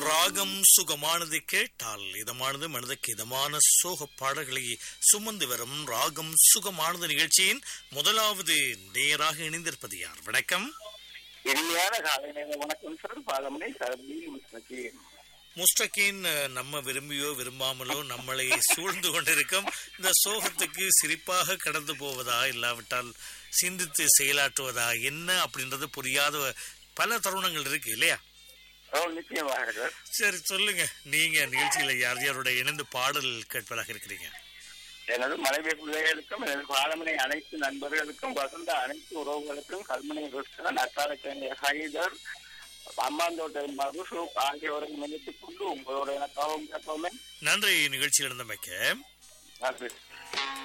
ராகம் சுகமானது கேட்டால் இதமானது மனதுக்கு இதமான சோக பாடல்களை சுமந்து வரும் ராகம் சுகமானது நிகழ்ச்சியின் முதலாவது நேராக இணைந்திருப்பது யார் வணக்கம் இனிமையான காலை நேர வணக்கம் சார் பாலமனை சரபி முஸ்தகீம் முஸ்டகின் அஹ், நம்ம விரும்பியோ விரும்பாமலோ நம்மளை சூழ்ந்து கொண்டிருக்கும் இந்த சோகத்துக்கு சிரிப்பாக கடந்து போவதா இல்லாவிட்டால் சிந்தித்து செயலாற்றுவதா என்ன அப்படின்றது புரியாத பல தருணங்கள் இருக்கு இல்லையா ஓ நிச்சயமாக சார் சரி சொல்லுங்க நீங்க நிகழ்ச்சியில யார் யாரோட இணைந்து பாடல் கேட்பதாக இருக்கிறீங்க எனது மனைவி பிள்ளைகளுக்கும் எனது பாலமனை அனைத்து நண்பர்களுக்கும் வசந்த அனைத்து உறவுகளுக்கும் கல்மனை கிருஷ்ணன் அத்தாரக்கண்டிய ஹைதர் அம்மாந்தோட்டை மகுசூப் ஆகியோரை நினைத்துக் கொண்டு உங்களோட எனக்காகவும் கேட்போமே நன்றி நிகழ்ச்சியில் இருந்தமைக்க நன்றி